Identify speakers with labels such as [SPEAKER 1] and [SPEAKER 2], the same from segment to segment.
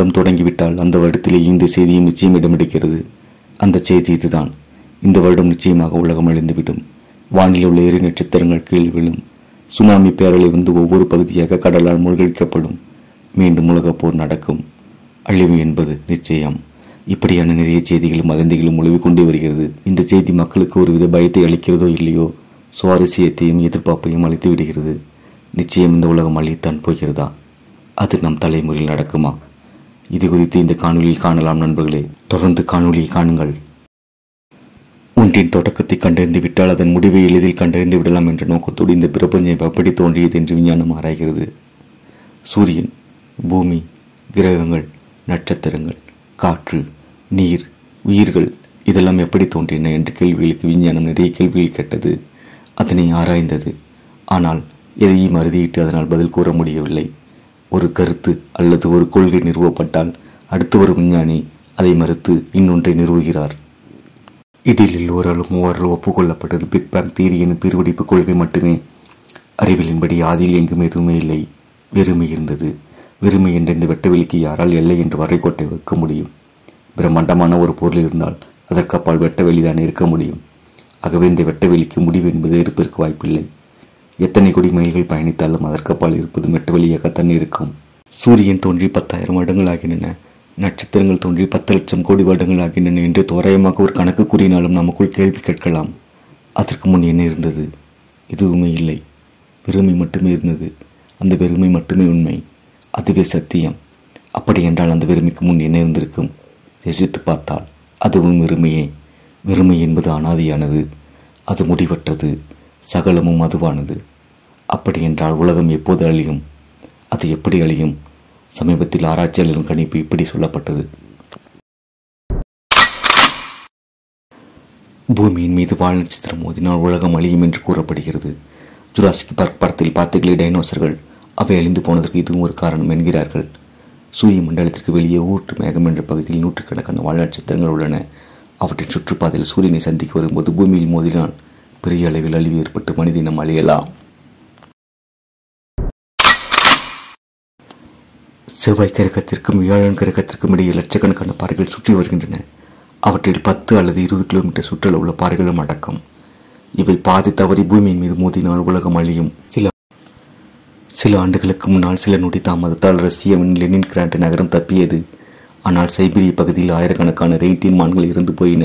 [SPEAKER 1] வருடம் தொடங்கிவிட்டால் அந்த வருடத்திலே இந்த செய்தியும் நிச்சயம் இடமெடுக்கிறது அந்த செய்தி இதுதான் இந்த வருடம் நிச்சயமாக உலகம் அழிந்துவிடும் வானில் உள்ள எரி நட்சத்திரங்கள் கீழ் விழும் சுனாமி பேரலை வந்து ஒவ்வொரு பகுதியாக கடலால் மூழ்கடிக்கப்படும் மீண்டும் உலகப் போர் நடக்கும் அழிவு என்பது நிச்சயம் இப்படியான நிறைய செய்திகளும் வதந்திகளும் உழவிக் கொண்டே வருகிறது இந்த செய்தி மக்களுக்கு ஒருவித பயத்தை அளிக்கிறதோ இல்லையோ சுவாரஸ்யத்தையும் எதிர்பார்ப்பையும் அளித்து விடுகிறது நிச்சயம் இந்த உலகம் அழியத்தான் போகிறதா அது நம் தலைமுறையில் நடக்குமா இது குறித்து இந்த காணொலியில் காணலாம் நண்பர்களே தொடர்ந்து காணொலியை காணுங்கள் ஒன்றின் தொடக்கத்தை கண்டறிந்து விட்டால் அதன் முடிவை எளிதில் கண்டறிந்து விடலாம் என்ற நோக்கத்தோடு இந்த பிரபஞ்சம் எப்படி தோன்றியது என்று விஞ்ஞானம் ஆராய்கிறது சூரியன் பூமி கிரகங்கள் நட்சத்திரங்கள் காற்று நீர் உயிர்கள் இதெல்லாம் எப்படி தோன்றின என்ற கேள்விகளுக்கு விஞ்ஞானம் நிறைய கேள்விகள் கேட்டது அதனை ஆராய்ந்தது ஆனால் எதையும் அறுதியிட்டு அதனால் பதில் கூற முடியவில்லை ஒரு கருத்து அல்லது ஒரு கொள்கை நிறுவப்பட்டால் அடுத்து ஒரு விஞ்ஞானி அதை மறுத்து இன்னொன்றை நிறுவுகிறார் இதில் எல்லோராலும் ஓரளவு ஒப்புக்கொள்ளப்பட்டது பிக் பேங் தியரி எனும் பிரிவடிப்பு கொள்கை மட்டுமே அறிவியலின்படி ஆதியில் எங்கும் எதுவுமே இல்லை வெறுமை இருந்தது வெறுமை என்ற இந்த வெட்டவெளிக்கு யாரால் எல்லை என்று வரைகோட்டை வைக்க முடியும் பிரம்மாண்டமான ஒரு பொருள் இருந்தால் அதற்கு அப்பால் வெட்டவெளிதான் இருக்க முடியும் ஆகவே இந்த வெட்டவெளிக்கு முடிவு என்பது இருப்பிற்கு வாய்ப்பில்லை எத்தனை கோடி மைல்கள் பயணித்தாலும் அதற்கப்பால் இருப்பது வெட்டவெளியாகத்தான் இருக்கும் சூரியன் தோன்றி பத்தாயிரம் வருடங்கள் ஆகின்றன நட்சத்திரங்கள் தோன்றி பத்து லட்சம் கோடி வருடங்கள் ஆகின்றன என்று தோராயமாக ஒரு கணக்கு கூறினாலும் நமக்குள் கேள்வி கேட்கலாம் அதற்கு முன் என்ன இருந்தது எதுவுமே இல்லை வெறுமை மட்டுமே இருந்தது அந்த வெறுமை மட்டுமே உண்மை அதுவே சத்தியம் அப்படி என்றால் அந்த வெறுமைக்கு முன் என்ன இருந்திருக்கும் யோசித்து பார்த்தால் அதுவும் வெறுமையே வெறுமை என்பது அனாதியானது அது முடிவற்றது சகலமும் அதுவானது அப்படி என்றால் உலகம் எப்போது அழியும் அது எப்படி அழியும் சமீபத்தில் ஆராய்ச்சியாளரின் கணிப்பு இப்படி சொல்லப்பட்டது பூமியின் மீது வால் நட்சத்திரம் மோதினால் உலகம் அழியும் என்று கூறப்படுகிறது ஜுராசிக் பார்க் படத்தில் பார்த்தீர்களே டைனோசர்கள் அவை அழிந்து போனதற்கு இதுவும் ஒரு காரணம் என்கிறார்கள் சூரிய மண்டலத்திற்கு வெளியே ஊற்று மேகம் என்ற பகுதியில் நூற்றுக்கணக்கான வால் நட்சத்திரங்கள் உள்ளன அவற்றின் சுற்றுப்பாதையில் சூரியனை சந்திக்க வரும்போது பூமியில் மோதினால் பெரிய அளவில் அழிவு ஏற்பட்டு மனித இனம் அழியலாம் செவ்வாய் கிரகத்திற்கும் வியாழன் கிரகத்திற்கும் இடையே லட்சக்கணக்கான பாறைகள் சுற்றி வருகின்றன அவற்றில் பத்து அல்லது இருபது கிலோமீட்டர் சுற்றளவு உள்ள பாறைகளும் அடக்கம் இவை பாதி தவறி பூமியின் மீது மோதினால் உலகம் அழியும் சில சில ஆண்டுகளுக்கு முன்னால் சில நொடி தாமதத்தால் ரஷ்யாவின் லெனின் கிராண்ட் நகரம் தப்பியது ஆனால் சைபீரிய பகுதியில் ஆயிரக்கணக்கான ரெயின்டீன் மான்கள் இறந்து போயின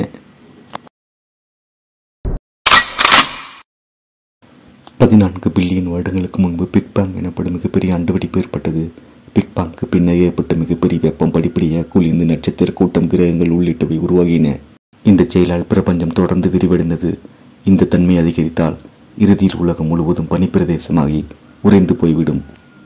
[SPEAKER 1] பதினான்கு பில்லியன் வருடங்களுக்கு முன்பு பிக் பேங் எனப்படும் மிகப்பெரிய அண்டுவெடிப்பு ஏற்பட்டது பிக் பேங்க்கு பின்னர் ஏற்பட்ட மிகப்பெரிய வெப்பம் படிப்படியாக குளிர்ந்து நட்சத்திர கூட்டம் கிரகங்கள் உள்ளிட்டவை உருவாகின இந்த செயலால் பிரபஞ்சம் தொடர்ந்து விரிவடைந்தது இந்த தன்மை அதிகரித்தால் இறுதியில் உலகம் முழுவதும் பனிப்பிரதேசமாகி உறைந்து போய்விடும்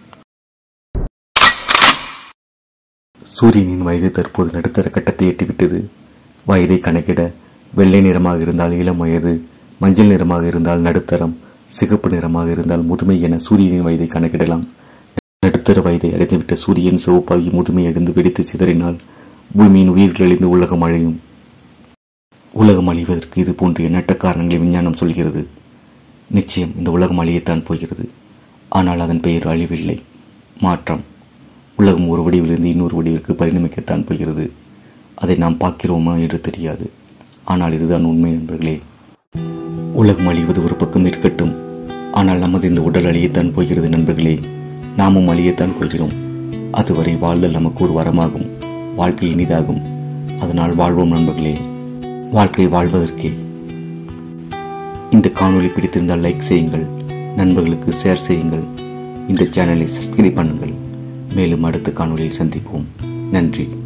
[SPEAKER 1] சூரியனின் வயது தற்போது நடுத்தர கட்டத்தை எட்டிவிட்டது வயதை கணக்கிட வெள்ளை நிறமாக இருந்தால் இளம் வயது மஞ்சள் நிறமாக இருந்தால் நடுத்தரம் சிகப்பு நிறமாக இருந்தால் முதுமை என சூரியனின் வயதை கணக்கிடலாம் நடுத்தர வயதை அடைந்துவிட்ட சூரியன் சிவப்பாகி முதுமை அடைந்து வெடித்து சிதறினால் பூமியின் உயிர்கள் அழிந்து உலகம் அழியும் உலகம் அழிவதற்கு இது போன்ற எண்ணற்ற காரணங்களை விஞ்ஞானம் சொல்கிறது நிச்சயம் இந்த உலகம் அழியத்தான் போகிறது ஆனால் அதன் பெயர் அழிவில்லை மாற்றம் உலகம் ஒரு வடிவிலிருந்து இன்னொரு வடிவிற்கு பரிணமிக்கத்தான் போகிறது அதை நாம் பார்க்கிறோமா என்று தெரியாது ஆனால் இதுதான் உண்மை நண்பர்களே உலகம் அழிவது ஒரு பக்கம் இருக்கட்டும் ஆனால் நமது இந்த உடல் அழியத்தான் போகிறது நண்பர்களே நாமும் அழியத்தான் போகிறோம் அதுவரை வாழ்தல் நமக்கு ஒரு வரமாகும் வாழ்க்கை இனிதாகும் அதனால் வாழ்வோம் நண்பர்களே வாழ்க்கை வாழ்வதற்கே இந்த காணொளி பிடித்திருந்தால் லைக் செய்யுங்கள் நண்பர்களுக்கு ஷேர் செய்யுங்கள் இந்த சேனலை சப்ஸ்கிரைப் பண்ணுங்கள் மேலும் அடுத்த காணொளியில் சந்திப்போம் நன்றி